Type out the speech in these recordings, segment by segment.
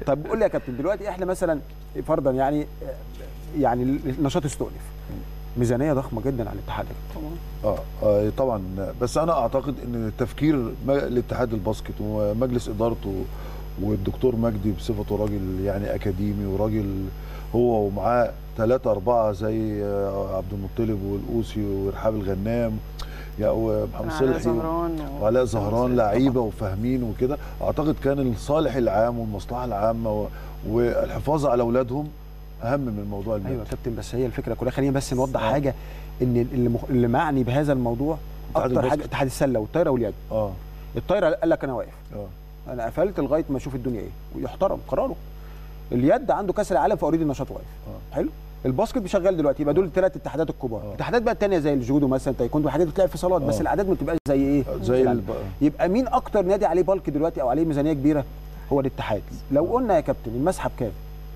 طب قول لي يا كابتن دلوقتي احنا مثلا فرضا يعني يعني النشاط استؤنف ميزانيه ضخمه جدا على الاتحاد اه آه، طبعا بس انا اعتقد ان تفكير م- الاتحاد الباسكت ومجلس ادارته والدكتور مجدي بصفته راجل يعني اكاديمي وراجل هو ومعاه ثلاثة أربعة زي آه، عبد المطلب والقوسي ورحاب الغنام يا ومحمد علاء صلحي زهران و- وعلاء زهران لعيبه وفاهمين وكده اعتقد كان الصالح العام والمصلحه العامه و- والحفاظ على اولادهم اهم من موضوع المال ايوه يا كابتن بس هي الفكره كلها خلينا بس نوضح آه. حاجه ان اللي, مخ... اللي معني بهذا الموضوع اتحاد اكتر حاجه الباسكت. اتحاد السله والطايره واليد اه الطايره قال لك انا واقف اه انا قفلت لغايه ما اشوف الدنيا ايه ويحترم قراره اليد عنده كاس العالم في اوريدي النشاط واقف آه. حلو الباسكت شغال دلوقتي يبقى دول الثلاث اتحادات الكبار آه. الاتحادات بقى الثانيه زي الجودو مثلا تايكوندو حاجات بتلعب في صالات بس آه. الاعداد ما بتبقاش زي ايه زي يعني الب... يبقى مين اكتر نادي عليه بالك دلوقتي او عليه ميزانيه كبيره هو الاتحاد لو قلنا يا كابتن المسحه بكام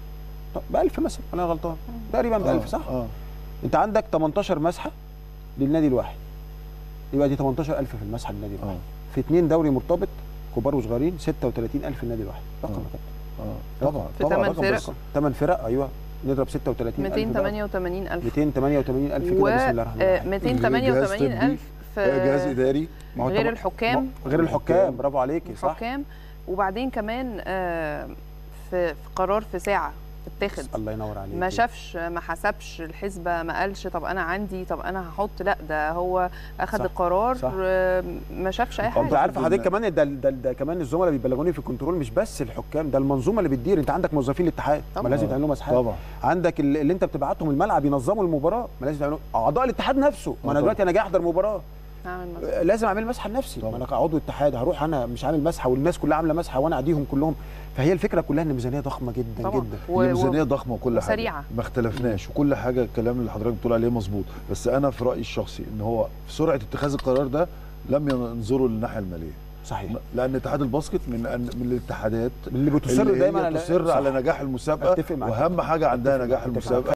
ب 1000 مثلا انا غلطان تقريبا ب 1000 صح اه انت عندك 18 مسحه للنادي الواحد يبقى دي 18000 في المسحه للنادي الواحد اه في اثنين دوري مرتبط كبار وصغيرين 36000 النادي الواحد رقم آه. يا كابتن اه طبعا في طبعا تمن رقم فرق. بس- ثمان فرق ايوه نضرب 36000 288000 288000 كده و بسم الله الرحمن آه، الرحيم 288000 جهاز في اداري ما هو غير طبعا- الحكام ما- غير الحكام برافو عليكي صح الحكام وبعدين كمان آه، في في قرار في ساعه اتاخد الله ينور عليك ما شافش ما حسبش الحسبه ما قالش طب انا عندي طب انا هحط لا ده هو اخذ صح، القرار صح. آه، ما شافش اي انت حاجه عارف إن- حضرتك كمان ده, ده, ده كمان الزملاء بيبلغوني في الكنترول مش بس الحكام ده المنظومه اللي بتدير انت عندك موظفين الاتحاد ما طبعا. لازم تعمل لهم اسحاب طبعا عندك ال- اللي انت بتبعتهم الملعب ينظموا المباراه ما لازم تعملوا اعضاء الاتحاد نفسه ما انا طبعا. دلوقتي انا جاي احضر مباراه هعمل مثلا. لازم اعمل مسحه لنفسي ما طبعا. انا كعضو اتحاد هروح انا مش عامل مسحه والناس كلها عامله مسحه وانا اديهم كلهم فهي الفكره كلها ان ميزانيه ضخمه جدا طبعا جدا و- هي و- ميزانيه ضخمه وكل حاجه وسريعة. ما اختلفناش وكل حاجه الكلام اللي حضرتك بتقول عليه مظبوط بس انا في رايي الشخصي ان هو في سرعه اتخاذ القرار ده لم ينظروا للناحيه الماليه صحيح لان اتحاد الباسكت من من الاتحادات اللي بتصر اللي دايما هي على تصر صح. على نجاح المسابقه أتفق معاك. واهم حاجه عندها أتفق نجاح معاك. المسابقه